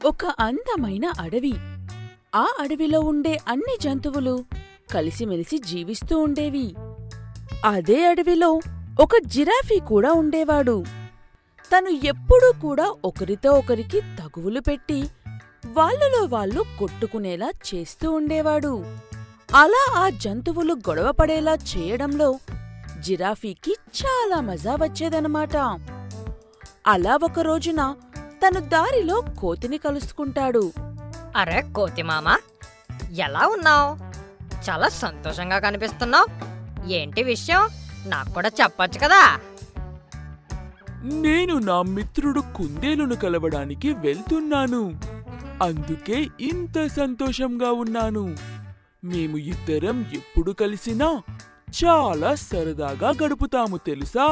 ఒక అందమైన అడవి ఆ అడవిలో ఉండే అన్ని జంతువులు కలిసిమెలిసి జీవిస్తూ ఉండేవి అదే అడవిలో ఒక జిరాఫీ కూడా ఉండేవాడు తను ఎప్పుడూ కూడా ఒకరితో ఒకరికి తగువులు పెట్టి వాళ్ళలో వాళ్ళు కొట్టుకునేలా చేస్తూ ఉండేవాడు అలా ఆ జంతువులు గొడవపడేలా చేయడంలో జిరాఫీకి చాలా మజా వచ్చేదనమాట అలా ఒక రోజున తను దారిలో కోతిని కలుసుకుంటాడు అరే కోతి మామ ఎలా ఉన్నావు చాలా సంతోషంగా కనిపిస్తున్నావు ఏంటి విషయం నాకు కూడా చెప్పొచ్చు కదా నేను నా మిత్రుడు కుందేలును కలవడానికి వెళ్తున్నాను అందుకే ఇంత సంతోషంగా ఉన్నాను మేము ఇద్దరం ఎప్పుడు కలిసినా చాలా సరదాగా గడుపుతాము తెలుసా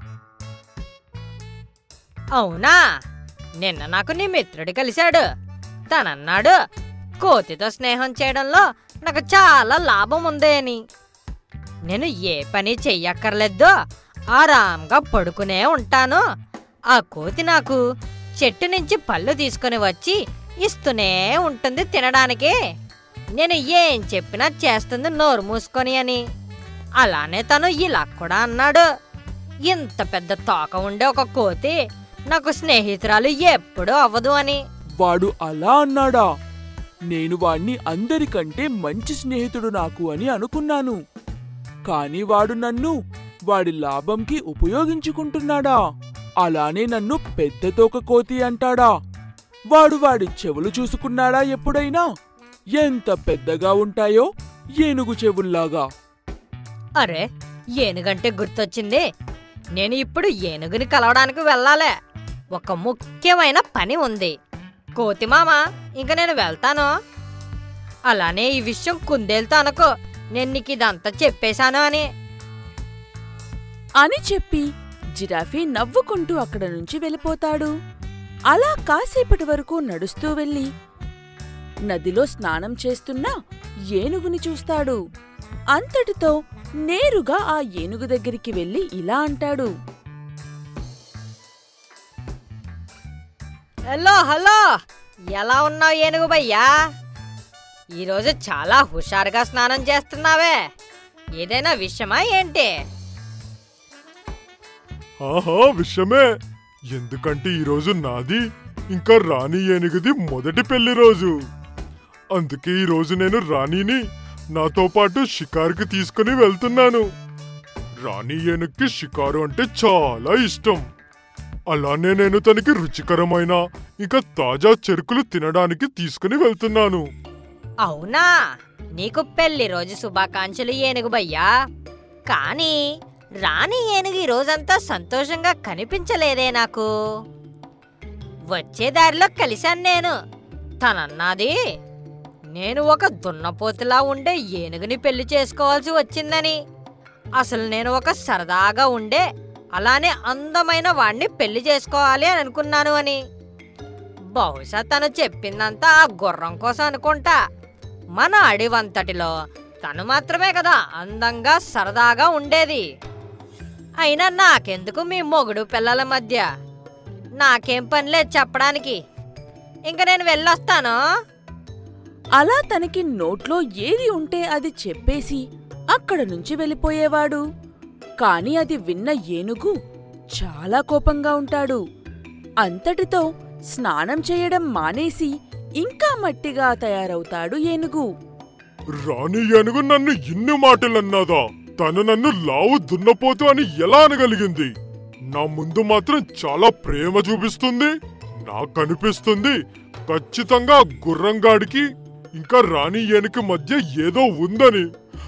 అవునా నిన్న నాకు నీ మిత్రుడు కలిశాడు తనన్నాడు కోతితో స్నేహం చేయడంలో నాకు చాలా లాభం ఉంది అని నేను ఏ పని చెయ్యక్కర్లేదో ఆరాంగా పడుకునే ఉంటాను ఆ కోతి నాకు చెట్టు నుంచి పళ్ళు తీసుకొని వచ్చి ఇస్తూనే ఉంటుంది తినడానికి నేను ఏం చెప్పినా చేస్తుంది నోరు మూసుకొని అని అలానే తను ఇలా కూడా అన్నాడు ఇంత పెద్ద తోక ఉండే ఒక కోతి నాకు స్నేహితురాలు ఎప్పుడూ అవ్వదు అని వాడు అలా అన్నాడా నేను వాణ్ణి అందరికంటే మంచి స్నేహితుడు నాకు అని అనుకున్నాను కాని వాడు నన్ను వాడి లాభంకి ఉపయోగించుకుంటున్నాడా అలానే నన్ను పెద్ద తోక కోతి అంటాడా వాడు వాడి చెవులు చూసుకున్నాడా ఎప్పుడైనా ఎంత పెద్దగా ఉంటాయో ఏనుగు చెవుల్లాగా అరే ఏనుగంటే గుర్తొచ్చింది నేను ఇప్పుడు ఏనుగుని కలవడానికి వెళ్ళాలే ఒక ముఖ్యమైన పని ఉంది కోతి మామ ఇంక నేను వెళ్తాను అలానే ఈ విషయం కుందేలుతో అనుకో నేను నీకు ఇదంతా చెప్పేశాను అని అని చెప్పి జిరాఫీ నవ్వుకుంటూ అక్కడ నుంచి వెళ్ళిపోతాడు అలా కాసేపటి వరకు నడుస్తూ వెళ్ళి నదిలో స్నానం చేస్తున్న ఏనుగుని చూస్తాడు అంతటితో నేరుగా ఆ ఏనుగు దగ్గరికి వెళ్ళి ఇలా అంటాడు హలో హలో ఎలా ఉన్నావు ఏనుగు భయ్యా ఈరోజు చాలా హుషారుగా స్నానం చేస్తున్నావే ఏదైనా విషయమా ఏంటి ఆహా విషయమే ఎందుకంటే ఈరోజు నాది ఇంకా రాణి ఏనుగుది మొదటి పెళ్లి రోజు అందుకే ఈరోజు నేను రాణిని నాతో పాటు షికారుకి తీసుకుని వెళ్తున్నాను రాణి ఏనుగుకి షికారు అంటే చాలా ఇష్టం అలానే నేను తనకి రుచికరమైన ఇంకా తాజా చెరుకులు తినడానికి తీసుకుని వెళ్తున్నాను అవునా నీకు పెళ్లి రోజు శుభాకాంక్షలు ఏనుగు భయ్యా కానీ రాణి ఏనుగు ఈ రోజంతా సంతోషంగా కనిపించలేదే నాకు వచ్చే దారిలో కలిశాను నేను తనన్నది నేను ఒక దున్నపోతులా ఉండే ఏనుగుని పెళ్లి చేసుకోవాల్సి వచ్చిందని అసలు నేను ఒక సరదాగా ఉండే అలానే అందమైన వాణ్ణి పెళ్లి చేసుకోవాలి అని అనుకున్నాను అని బహుశా తను చెప్పిందంతా ఆ గుర్రం కోసం అనుకుంటా మన అడివంతటిలో తను మాత్రమే కదా అందంగా సరదాగా ఉండేది అయినా నాకెందుకు మీ మొగుడు పిల్లల మధ్య నాకేం పని లేదు చెప్పడానికి ఇంక నేను వెళ్ళొస్తాను అలా తనకి నోట్లో ఏది ఉంటే అది చెప్పేసి అక్కడ నుంచి వెళ్ళిపోయేవాడు కాని అది విన్న ఏనుగు చాలా కోపంగా ఉంటాడు అంతటితో స్నానం చేయడం మానేసి ఇంకా మట్టిగా తయారవుతాడు ఏనుగు రాణి ఏనుగు నన్ను ఇన్ని మాటలన్నదా తను నన్ను లావు దున్నపోతు అని ఎలా అనగలిగింది నా ముందు మాత్రం చాలా ప్రేమ చూపిస్తుంది నాకనిపిస్తుంది ఖచ్చితంగా ఆ గుర్రంగాడికి ఇంకా రాణి ఏనుగు మధ్య ఏదో ఉందని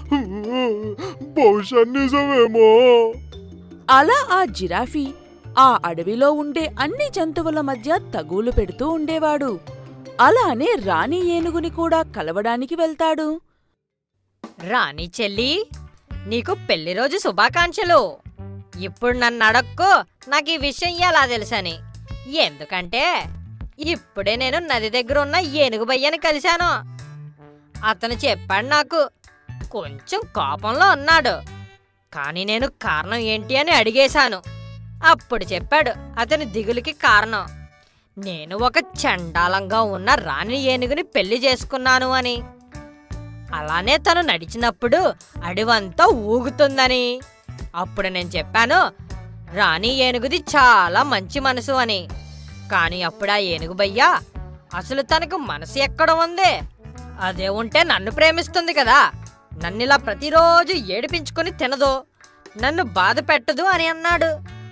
బహుశా నిజమేమో అలా ఆ జిరాఫీ ఆ అడవిలో ఉండే అన్ని జంతువుల మధ్య తగులు పెడుతూ ఉండేవాడు అలానే రాణి ఏనుగుని కూడా కలవడానికి వెళ్తాడు రాణి చెల్లి నీకు పెళ్లి రోజు శుభాకాంక్షలు ఇప్పుడు నన్ను అడక్కు నాకు ఈ విషయం ఎలా తెలుసని ఎందుకంటే ఇప్పుడే నేను నది దగ్గర ఉన్న ఏనుగు బయ్యని కలిశాను అతను చెప్పాడు నాకు కొంచెం కోపంలో ఉన్నాడు కానీ నేను కారణం ఏంటి అని అడిగేశాను అప్పుడు చెప్పాడు అతని దిగులుకి కారణం నేను ఒక చండాలంగా ఉన్న రాణి ఏనుగుని పెళ్లి చేసుకున్నాను అని అలానే తను నడిచినప్పుడు అడివంతా ఊగుతుందని అప్పుడు నేను చెప్పాను రాణి ఏనుగుది చాలా మంచి మనసు అని కానీ అప్పుడు ఆ ఏనుగు భయ్యా అసలు తనకు మనసు ఎక్కడ ఉంది అదే ఉంటే నన్ను ప్రేమిస్తుంది కదా నన్నిలా ప్రతిరోజు ఏడిపించుకొని తినదు నన్ను బాధ పెట్టదు అని అన్నాడు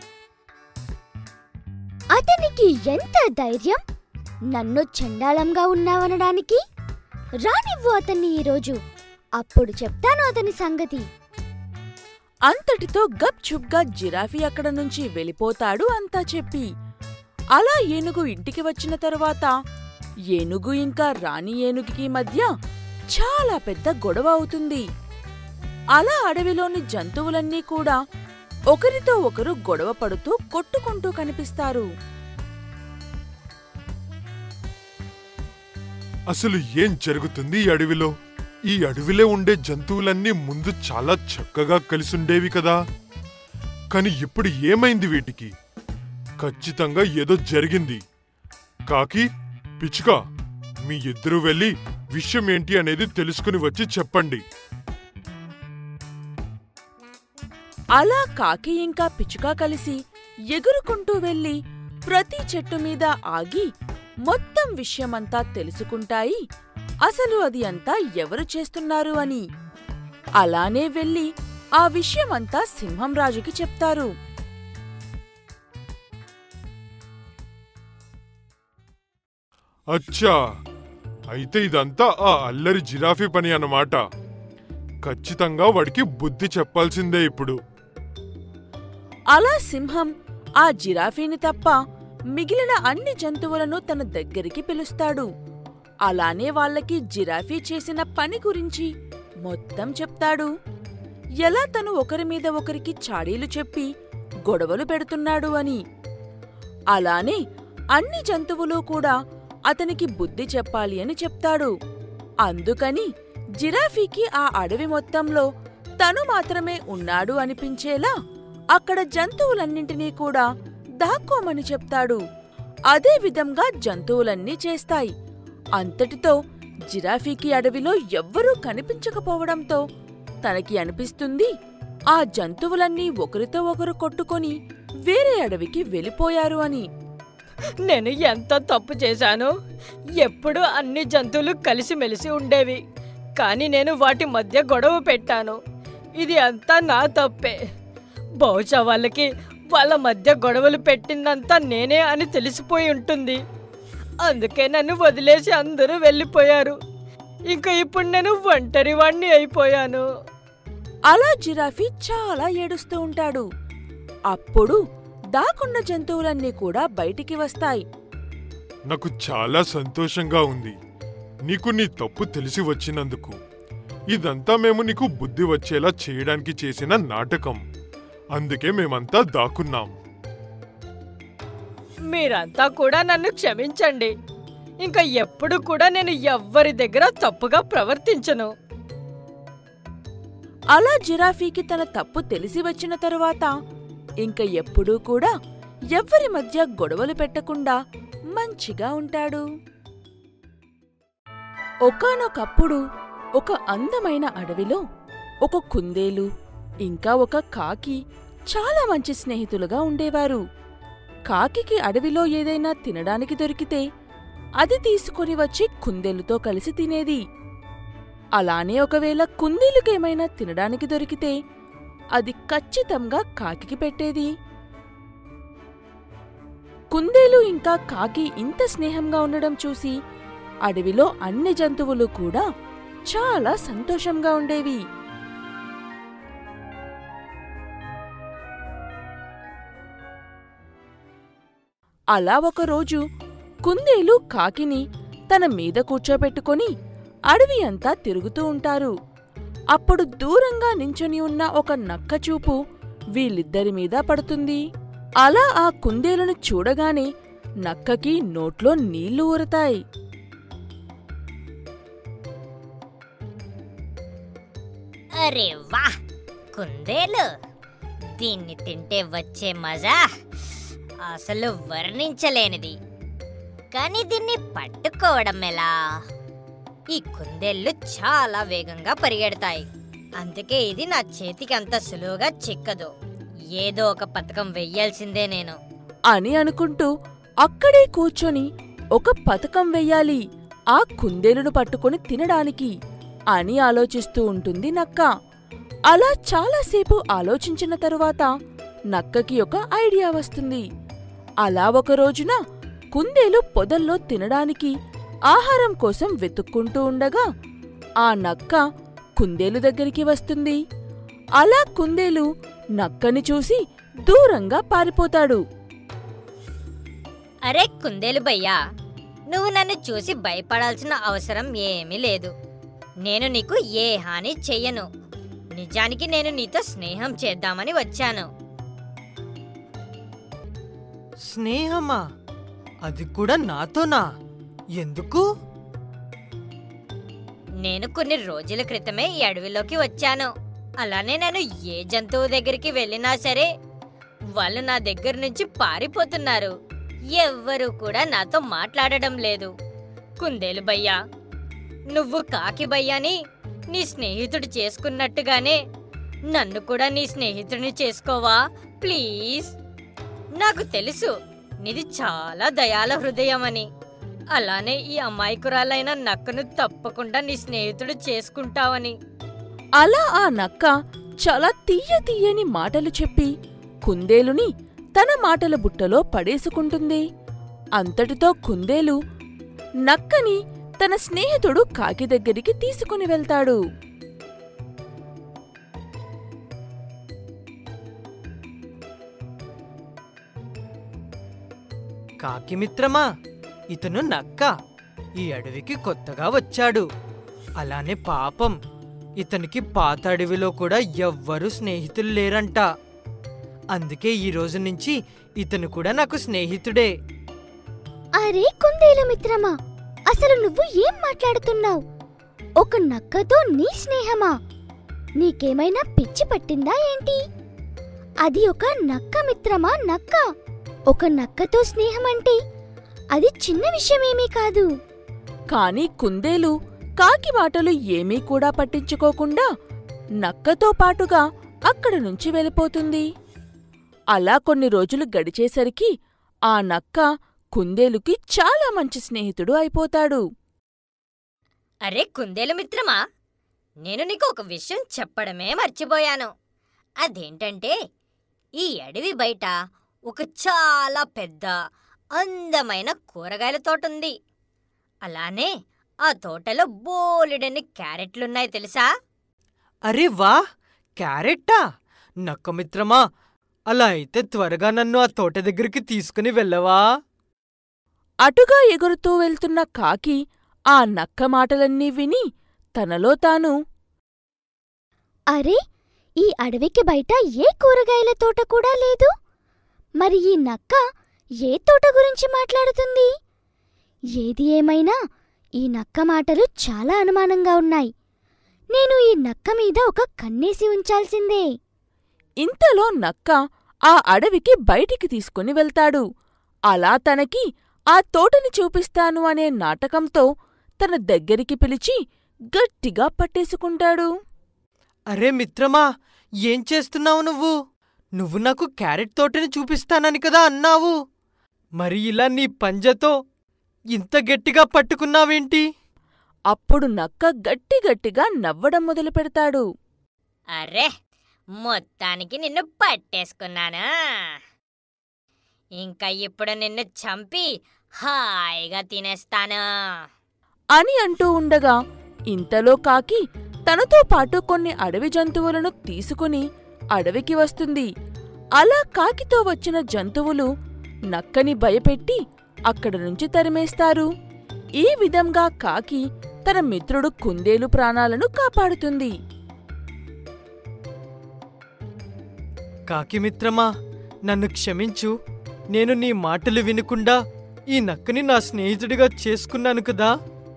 అతనికి ఎంత ధైర్యం నన్ను చండాలంగా ఉన్నావనడానికి రానివ్వు అతన్ని ఈరోజు అప్పుడు చెప్తాను అతని సంగతి అంతటితో గప్ చుప్గా జిరాఫీ అక్కడ నుంచి వెళ్ళిపోతాడు అంతా చెప్పి అలా ఏనుగు ఇంటికి వచ్చిన తరువాత ఏనుగు ఇంకా రాణి ఏనుగుకి మధ్య చాలా పెద్ద గొడవ అవుతుంది అలా అడవిలోని జంతువులన్నీ కూడా ఒకరితో ఒకరు గొడవ పడుతూ కొట్టుకుంటూ కనిపిస్తారు అసలు ఏం జరుగుతుంది ఈ అడవిలో ఈ అడవిలో ఉండే జంతువులన్నీ ముందు చాలా చక్కగా కలిసుండేవి కదా కాని ఇప్పుడు ఏమైంది వీటికి ఖచ్చితంగా ఏదో జరిగింది కాకి పిచ్చుక మీ ఇద్దరు వెళ్ళి విషయం ఏంటి అనేది తెలుసుకుని వచ్చి చెప్పండి అలా కాకి ఇంకా పిచ్చుక కలిసి ఎగురుకుంటూ వెళ్ళి ప్రతి చెట్టు మీద ఆగి మొత్తం విషయమంతా తెలుసుకుంటాయి అసలు అది అంతా ఎవరు చేస్తున్నారు అని అలానే వెళ్ళి ఆ విషయమంతా సింహం రాజుకి చెప్తారు అచ్చా అయితే ఇదంతా ఆ అల్లరి జిరాఫీ పని అన్నమాట ఖచ్చితంగా వాడికి బుద్ధి చెప్పాల్సిందే ఇప్పుడు అలా సింహం ఆ జిరాఫీని తప్ప మిగిలిన అన్ని జంతువులను తన దగ్గరికి పిలుస్తాడు అలానే వాళ్ళకి జిరాఫీ చేసిన పని గురించి మొత్తం చెప్తాడు ఎలా తను ఒకరి మీద ఒకరికి చాడీలు చెప్పి గొడవలు పెడుతున్నాడు అని అలానే అన్ని జంతువులు కూడా అతనికి బుద్ధి చెప్పాలి అని చెప్తాడు అందుకని జిరాఫీకి ఆ అడవి మొత్తంలో తను మాత్రమే ఉన్నాడు అనిపించేలా అక్కడ జంతువులన్నింటినీ కూడా దాక్కోమని చెప్తాడు అదే విధంగా జంతువులన్నీ చేస్తాయి అంతటితో జిరాఫీకి అడవిలో ఎవ్వరూ కనిపించకపోవడంతో తనకి అనిపిస్తుంది ఆ జంతువులన్నీ ఒకరితో ఒకరు కొట్టుకొని వేరే అడవికి వెళ్ళిపోయారు అని నేను ఎంత తప్పు చేశాను ఎప్పుడు అన్ని జంతువులు కలిసిమెలిసి ఉండేవి కానీ నేను వాటి మధ్య గొడవ పెట్టాను ఇది అంతా నా తప్పే బహుశా వాళ్ళకి వాళ్ళ మధ్య గొడవలు పెట్టిందంతా నేనే అని తెలిసిపోయి ఉంటుంది అందుకే నన్ను వదిలేసి అందరూ వెళ్ళిపోయారు ఇంకా ఇప్పుడు నేను ఒంటరి వాణ్ణి అయిపోయాను అలా జిరాఫీ చాలా ఏడుస్తూ ఉంటాడు అప్పుడు దాకున్న జంతువులన్నీ కూడా బయటికి వస్తాయి నాకు చాలా సంతోషంగా ఉంది నీకు నీ తప్పు తెలిసి వచ్చినందుకు ఇదంతా మేము నీకు బుద్ధి వచ్చేలా చేయడానికి చేసిన నాటకం అందుకే మేమంతా దాక్కున్నాం మీరంతా కూడా నన్ను క్షమించండి ఇంకా ఎప్పుడు కూడా నేను ఎవ్వరి దగ్గర తప్పుగా ప్రవర్తించను అలా జిరాఫీకి తన తప్పు తెలిసి వచ్చిన తరువాత ఇంక ఎప్పుడూ కూడా ఎవ్వరి మధ్య గొడవలు పెట్టకుండా మంచిగా ఉంటాడు ఒకానొకప్పుడు ఒక అందమైన అడవిలో ఒక కుందేలు ఇంకా ఒక కాకి చాలా మంచి స్నేహితులుగా ఉండేవారు కాకికి అడవిలో ఏదైనా తినడానికి దొరికితే అది తీసుకొని వచ్చి కుందేలుతో కలిసి తినేది అలానే ఒకవేళ కుందేలుకేమైనా తినడానికి దొరికితే అది ఖచ్చితంగా కాకికి పెట్టేది కుందేలు ఇంకా కాకి ఇంత స్నేహంగా ఉండడం చూసి అడవిలో అన్ని జంతువులు కూడా చాలా సంతోషంగా ఉండేవి అలా ఒకరోజు కుందేలు కాకిని తన మీద కూర్చోబెట్టుకొని అడవి అంతా తిరుగుతూ ఉంటారు అప్పుడు దూరంగా నించొని ఉన్న ఒక నక్క చూపు వీళ్ళిద్దరి మీద పడుతుంది అలా ఆ కుందేలును చూడగానే నక్కకి నోట్లో నీళ్లు ఊరతాయి అరే వా కుందేలు దీన్ని తింటే వచ్చే మజా అసలు వర్ణించలేనిది కానీ దీన్ని పట్టుకోవడం ఎలా ఈ కుందేళ్లు చాలా వేగంగా పరిగెడతాయి అందుకే ఇది నా చేతికి అంత సులువుగా చిక్కదు ఏదో ఒక పథకం వెయ్యాల్సిందే నేను అని అనుకుంటూ అక్కడే కూర్చొని ఒక పథకం వెయ్యాలి ఆ కుందేలును పట్టుకొని తినడానికి అని ఆలోచిస్తూ ఉంటుంది నక్క అలా చాలాసేపు ఆలోచించిన తరువాత నక్కకి ఒక ఐడియా వస్తుంది అలా ఒక రోజున కుందేలు పొదల్లో తినడానికి ఆహారం కోసం వెతుక్కుంటూ ఉండగా ఆ నక్క కుందేలు దగ్గరికి వస్తుంది అలా కుందేలు నక్కని చూసి దూరంగా పారిపోతాడు అరే కుందేలు భయ్యా నువ్వు నన్ను చూసి భయపడాల్సిన అవసరం ఏమీ లేదు నేను నీకు ఏ హాని చెయ్యను నిజానికి నేను నీతో స్నేహం చేద్దామని వచ్చాను స్నేహమా అది కూడా నాతోనా ఎందుకు నేను కొన్ని రోజుల క్రితమే ఈ అడవిలోకి వచ్చాను అలానే నేను ఏ జంతువు దగ్గరికి వెళ్ళినా సరే వాళ్ళు నా దగ్గర నుంచి పారిపోతున్నారు ఎవ్వరూ కూడా నాతో మాట్లాడడం లేదు కుందేలు భయ్యా నువ్వు కాకి భయ్యాని నీ స్నేహితుడు చేసుకున్నట్టుగానే నన్ను కూడా నీ స్నేహితుడిని చేసుకోవా ప్లీజ్ నాకు తెలుసు నీది చాలా దయాల హృదయమని అలానే ఈ అమాయకురాలైన నక్కను తప్పకుండా నీ స్నేహితుడు చేసుకుంటావని అలా ఆ నక్క చాలా తీయ తీయని మాటలు చెప్పి కుందేలుని తన మాటల బుట్టలో పడేసుకుంటుంది అంతటితో కుందేలు నక్కని తన స్నేహితుడు కాకి దగ్గరికి తీసుకుని వెళ్తాడు కాకి మిత్రమా ఇతను నక్క ఈ అడవికి కొత్తగా వచ్చాడు అలానే పాపం ఇతనికి పాత అడవిలో కూడా ఎవ్వరూ స్నేహితులు లేరంట అందుకే ఈ రోజు నుంచి ఇతను కూడా నాకు స్నేహితుడే అరే కుందేలు మిత్రమా అసలు నువ్వు ఏం మాట్లాడుతున్నావు ఒక నక్కతో నీ స్నేహమా నీకేమైనా పిచ్చి పట్టిందా ఏంటి అది ఒక నక్క మిత్రమా నక్క ఒక నక్కతో స్నేహం అంటే అది చిన్న విషయమేమీ కాదు కాని కుందేలు కాకి మాటలు ఏమీ కూడా పట్టించుకోకుండా నక్కతో పాటుగా అక్కడ నుంచి వెళ్ళిపోతుంది అలా కొన్ని రోజులు గడిచేసరికి ఆ నక్క కుందేలుకి చాలా మంచి స్నేహితుడు అయిపోతాడు అరే కుందేలు మిత్రమా నేను నీకు ఒక విషయం చెప్పడమే మర్చిపోయాను అదేంటంటే ఈ అడవి బయట ఒక చాలా పెద్ద అందమైన కూరగాయల తోట ఉంది అలానే ఆ తోటలో బోలెడన్ని క్యారెట్లున్నాయి తెలుసా అరే వా క్యారెట్టా నక్క మిత్రమా అలా అయితే త్వరగా నన్ను ఆ తోట దగ్గరికి తీసుకుని వెళ్ళవా అటుగా ఎగురుతూ వెళ్తున్న కాకి ఆ నక్క మాటలన్నీ విని తనలో తాను అరే ఈ అడవికి బయట ఏ కూరగాయల తోట కూడా లేదు మరి ఈ నక్క ఏ తోట గురించి మాట్లాడుతుంది ఏది ఏమైనా ఈ నక్క మాటలు చాలా అనుమానంగా ఉన్నాయి నేను ఈ నక్క మీద ఒక కన్నేసి ఉంచాల్సిందే ఇంతలో నక్క ఆ అడవికి బయటికి తీసుకుని వెళ్తాడు అలా తనకి ఆ తోటని చూపిస్తాను అనే నాటకంతో తన దగ్గరికి పిలిచి గట్టిగా పట్టేసుకుంటాడు అరే మిత్రమా ఏం చేస్తున్నావు నువ్వు నువ్వు నాకు క్యారెట్ తోటని చూపిస్తానని కదా అన్నావు మరి ఇలా నీ పంజతో ఇంత గట్టిగా పట్టుకున్నావేంటి అప్పుడు నక్క గట్టి గట్టిగా నవ్వడం మొదలు పెడతాడు అరే మొత్తానికి నిన్ను పట్టేసుకున్నానా ఇంకా ఇప్పుడు నిన్ను చంపి హాయిగా తినేస్తాను అని అంటూ ఉండగా ఇంతలో కాకి తనతో పాటు కొన్ని అడవి జంతువులను తీసుకుని అడవికి వస్తుంది అలా కాకితో వచ్చిన జంతువులు నక్కని భయపెట్టి అక్కడ నుంచి తరిమేస్తారు ఈ విధంగా కాకి తన మిత్రుడు కుందేలు ప్రాణాలను కాపాడుతుంది కాకి మిత్రమా నన్ను క్షమించు నేను నీ మాటలు వినకుండా ఈ నక్కని నా స్నేహితుడిగా చేసుకున్నాను కదా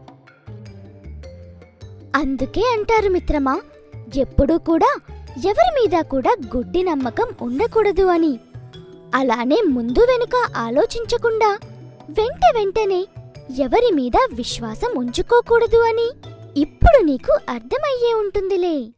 అందుకే అంటారు మిత్రమా ఎప్పుడూ కూడా ఎవరి మీద కూడా గుడ్డి నమ్మకం ఉండకూడదు అని అలానే ముందు వెనుక ఆలోచించకుండా వెంట వెంటనే ఎవరి మీద విశ్వాసం ఉంచుకోకూడదు అని ఇప్పుడు నీకు అర్థమయ్యే ఉంటుందిలే